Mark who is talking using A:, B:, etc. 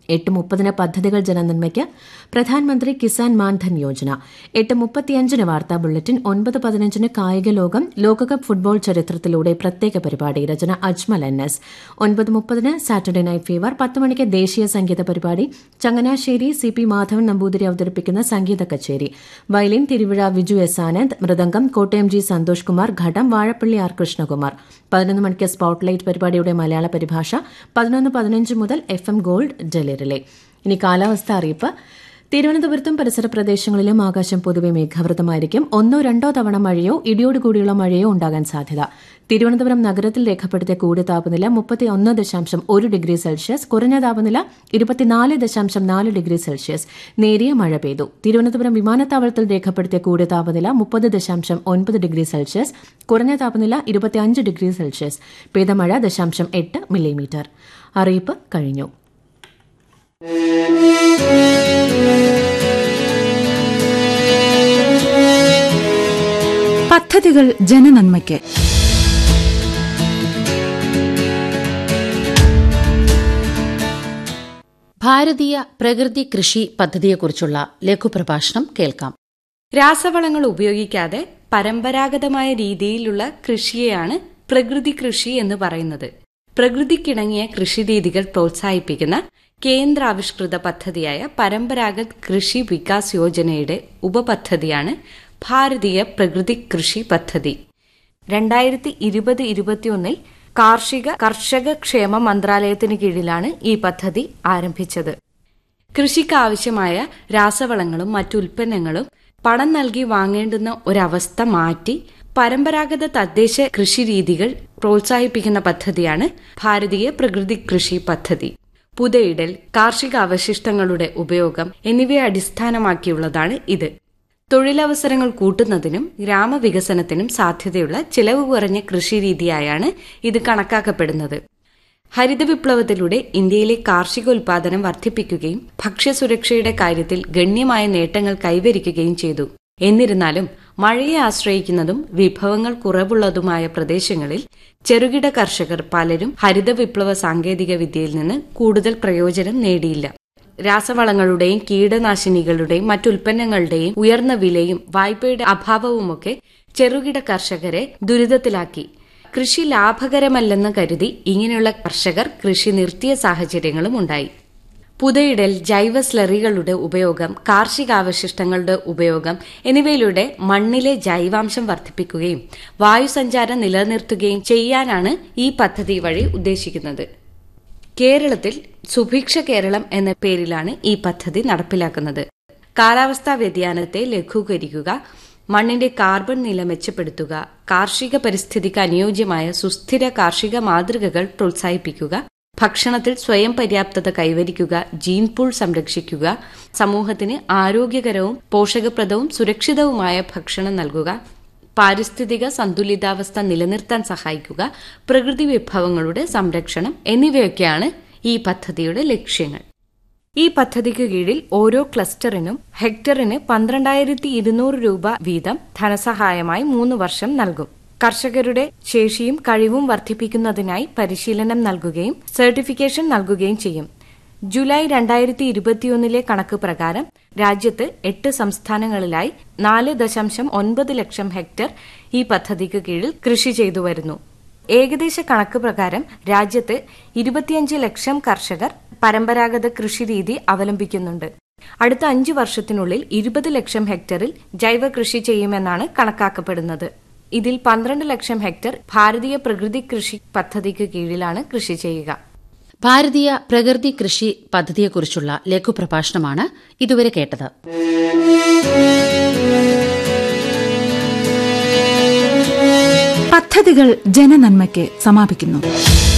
A: എട്ട് മുപ്പതിന് പദ്ധതികൾ ജനനന്മയ്ക്ക് പ്രധാനമന്ത്രി കിസാൻ മാൻധൻ യോജന എട്ട് മുപ്പത്തിയഞ്ചിന് വാർത്താ ബുള്ളറ്റിൻ ഒൻപത് പതിനഞ്ചിന് കായിക ലോകം ലോകകപ്പ് ഫുട്ബോൾ ചരിത്രത്തിലൂടെ പ്രത്യേക പരിപാടി രചന അജ്മൽ എൻ എസ് ഒൻപത് മുപ്പതിന് സാറ്റർഡേ നൈറ്റ് ഫീവർ പത്ത് മണിക്ക് ദേശീയ സംഗീത പരിപാടി ചങ്ങനാശ്ശേരി സി പി മാധവൻ നമ്പൂതിരി അവതരിപ്പിക്കുന്ന സംഗീത കച്ചേരി വയലിൻ തിരുവിഴ വിജു എസ് ആനന്ദ് മൃദംഗം കോട്ടയം ജി സന്തോഷ് കുമാർ ഘടം വാഴപ്പള്ളി ആർ കൃഷ്ണകുമാർ പതിനൊന്ന് മണിക്ക് സ്പോട്ട്ലൈറ്റ് പരിപാടിയുടെ മലയാള പരിഭാഷ പതിനൊന്ന് പതിനഞ്ച് മുതൽ എഫ് എം ഗോൾഡ് ഡൽഹിയിലെ ഇനി കാലാവസ്ഥ അറിയിപ്പ് തിരുവനന്തപുരത്തും പരിസര പ്രദേശങ്ങളിലും ആകാശം പൊതുവെ മേഘാവൃതമായിരിക്കും ഒന്നോ രണ്ടോ തവണ മഴയോ ഇടിയോടുകൂടിയുള്ള മഴയോ ഉണ്ടാകാൻ സാധ്യത തിരുവനന്തപുരം നഗരത്തിൽ രേഖപ്പെടുത്തിയ കൂടിയ താപനില മുപ്പത്തിയൊന്ന് ദശാംശം ഒരു ഡിഗ്രി സെൽഷ്യസ് കുറഞ്ഞ താപനില ഇരുപത്തിനാല് ദശാംശം നാല് ഡിഗ്രി സെൽഷ്യസ് നേരിയ മഴ പെയ്തു തിരുവനന്തപുരം വിമാനത്താവളത്തിൽ രേഖപ്പെടുത്തിയ കൂടിയ താപനില മുപ്പത് ദശാംശം ഒൻപത് ഡിഗ്രി സെൽഷ്യസ് കുറഞ്ഞ താപനില ഇരുപത്തിയഞ്ച് ഡിഗ്രി സെൽഷ്യസ് പെയ്ത മഴ ദശാംശം എട്ട് മില്ലിമീറ്റർ അറിയിപ്പ് കഴിഞ്ഞു
B: പദ്ധതികൾ ജനനന്മയ്ക്ക്
C: ഭാരതീയ പ്രകൃതി കൃഷി പദ്ധതിയെക്കുറിച്ചുള്ള ലഘുപ്രഭാഷണം കേൾക്കാം
D: രാസവളങ്ങൾ ഉപയോഗിക്കാതെ പരമ്പരാഗതമായ രീതിയിലുള്ള കൃഷിയെയാണ് പ്രകൃതി കൃഷി എന്ന് പറയുന്നത് പ്രകൃതിക്കിണങ്ങിയ കൃഷിരീതികൾ പ്രോത്സാഹിപ്പിക്കുന്ന കേന്ദ്രാവിഷ്കൃത പദ്ധതിയായ പരമ്പരാഗത് കൃഷി വികാസ് യോജനയുടെ ഉപപദ്ധതിയാണ് ഭാരതീയ പ്രകൃതി കൃഷി പദ്ധതി രണ്ടായിരത്തി ഇരുപത് ഇരുപത്തിയൊന്നിൽ കാർഷിക കർഷക ക്ഷേമ മന്ത്രാലയത്തിന് കീഴിലാണ് ഈ പദ്ധതി ആരംഭിച്ചത് കൃഷിക്ക് ആവശ്യമായ രാസവളങ്ങളും മറ്റു ഉൽപ്പന്നങ്ങളും പണം നൽകി വാങ്ങേണ്ടുന്ന ഒരവസ്ഥ മാറ്റി പരമ്പരാഗത തദ്ദേശ കൃഷിരീതികൾ പ്രോത്സാഹിപ്പിക്കുന്ന പദ്ധതിയാണ് ഭാരതീയ പ്രകൃതി കൃഷി പദ്ധതി പുതയിടൽ കാർഷിക അവശിഷ്ടങ്ങളുടെ ഉപയോഗം എന്നിവയെ അടിസ്ഥാനമാക്കിയുള്ളതാണ് ഇത് തൊഴിലവസരങ്ങൾ കൂട്ടുന്നതിനും ഗ്രാമവികസനത്തിനും സാധ്യതയുള്ള ചിലവ് കുറഞ്ഞ കൃഷിരീതിയായാണ് ഇത് കണക്കാക്കപ്പെടുന്നത് ഹരിത വിപ്ലവത്തിലൂടെ ഇന്ത്യയിലെ കാർഷികോൽപാദനം വർദ്ധിപ്പിക്കുകയും ഭക്ഷ്യസുരക്ഷയുടെ കാര്യത്തിൽ ഗണ്യമായ നേട്ടങ്ങൾ കൈവരിക്കുകയും ചെയ്തു എന്നിരുന്നാലും മഴയെ ആശ്രയിക്കുന്നതും വിഭവങ്ങൾ കുറവുള്ളതുമായ പ്രദേശങ്ങളിൽ ചെറുകിട കർഷകർ പലരും ഹരിത വിപ്ലവ സാങ്കേതിക വിദ്യയിൽ നിന്ന് കൂടുതൽ പ്രയോജനം നേടിയില്ല രാസവളങ്ങളുടെയും കീടനാശിനികളുടെയും മറ്റുൽപ്പന്നങ്ങളുടെയും ഉയർന്ന വിലയും വായ്പയുടെ അഭാവവുമൊക്കെ ചെറുകിട കർഷകരെ ദുരിതത്തിലാക്കി കൃഷി ലാഭകരമല്ലെന്ന് കരുതി ഇങ്ങനെയുള്ള കർഷകർ കൃഷി നിർത്തിയ സാഹചര്യങ്ങളും ഉണ്ടായി പുതയിടൽ ജൈവ സ്ലറികളുടെ ഉപയോഗം കാർഷികാവശിഷ്ടങ്ങളുടെ ഉപയോഗം എന്നിവയിലൂടെ മണ്ണിലെ ജൈവാംശം വർദ്ധിപ്പിക്കുകയും വായുസഞ്ചാരം നിലനിർത്തുകയും ചെയ്യാനാണ് ഈ പദ്ധതി വഴി ഉദ്ദേശിക്കുന്നത് കേരളത്തിൽ സുഭിക്ഷ കേരളം എന്ന പേരിലാണ് ഈ പദ്ധതി നടപ്പിലാക്കുന്നത് കാലാവസ്ഥാ വ്യതിയാനത്തെ ലഘൂകരിക്കുക മണ്ണിന്റെ കാർബൺ നില മെച്ചപ്പെടുത്തുക കാർഷിക പരിസ്ഥിതിക്ക് അനുയോജ്യമായ സുസ്ഥിര കാർഷിക മാതൃകകൾ പ്രോത്സാഹിപ്പിക്കുക ഭക്ഷണത്തിൽ സ്വയം പര്യാപ്തത കൈവരിക്കുക ജീൻ പൂൾ സംരക്ഷിക്കുക സമൂഹത്തിന് ആരോഗ്യകരവും പോഷകപ്രദവും സുരക്ഷിതവുമായ ഭക്ഷണം നൽകുക പാരിസ്ഥിതിക സന്തുലിതാവസ്ഥ നിലനിർത്താൻ സഹായിക്കുക പ്രകൃതി വിഭവങ്ങളുടെ സംരക്ഷണം എന്നിവയൊക്കെയാണ് ഈ പദ്ധതിയുടെ ലക്ഷ്യങ്ങൾ ഈ പദ്ധതിക്ക് കീഴിൽ ഓരോ ക്ലസ്റ്ററിനും ഹെക്ടറിന് പന്ത്രണ്ടായിരത്തി ഇരുന്നൂറ് രൂപ വീതം ധനസഹായമായി മൂന്ന് വർഷം നൽകും കർഷകരുടെ ശേഷിയും കഴിവും വർദ്ധിപ്പിക്കുന്നതിനായി പരിശീലനം നൽകുകയും സർട്ടിഫിക്കേഷൻ നൽകുകയും ചെയ്യും ജൂലൈ രണ്ടായിരത്തി ഇരുപത്തിയൊന്നിലെ കണക്ക് പ്രകാരം രാജ്യത്ത് എട്ട് സംസ്ഥാനങ്ങളിലായി നാല് ദശാംശം ഒൻപത് ലക്ഷം ഹെക്ടർ ഈ പദ്ധതിക്ക് കീഴിൽ കൃഷി ചെയ്തു വരുന്നു ഏകദേശ കണക്ക് പ്രകാരം രാജ്യത്ത് ഇരുപത്തിയഞ്ച് ലക്ഷം കർഷകർ പരമ്പരാഗത കൃഷിരീതി അവലംബിക്കുന്നുണ്ട് അടുത്ത അഞ്ചു വർഷത്തിനുള്ളിൽ ഇരുപത് ലക്ഷം ഹെക്ടറിൽ ജൈവ കൃഷി ചെയ്യുമെന്നാണ് കണക്കാക്കപ്പെടുന്നത് ഇതിൽ പന്ത്രണ്ട് ലക്ഷം ഹെക്ടർ ഭാരതീയ പ്രകൃതി കൃഷി പദ്ധതിക്ക് കീഴിലാണ് കൃഷി ചെയ്യുക
C: ഭാരതീയ പ്രകൃതി കൃഷി പദ്ധതിയെക്കുറിച്ചുള്ള ലഘുപ്രഭാഷണമാണ് ഇതുവരെ കേട്ടത്
B: പദ്ധതികൾ ജനനന്മയ്ക്ക് സമാപിക്കുന്നു